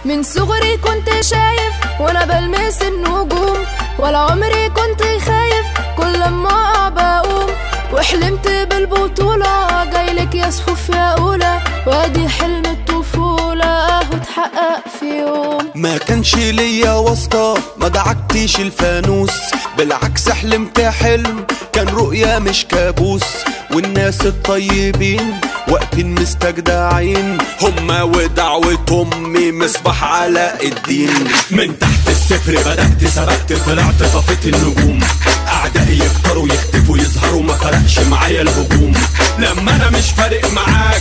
من صغري كنت شايف وانا بلمس النجوم ولا عمري كنت خايف كل ما اقع بقوم وحلمت بالبطولة جايلك يا صفوف يا أولى وادي حلم الطفولة اهو اتحقق في يوم ما كانش ليا واسطة ما دعكتش الفانوس بالعكس حلمت حلم كان رؤيا مش كابوس والناس الطيبين واقفين مستجدعين هما ودعوة امي مصباح علاء الدين من تحت الصفر بدأت سبقت طلعت طفيت النجوم أعدائي يكتروا يختفوا يظهروا ما فرقش معايا الهجوم لما أنا مش فارق معايا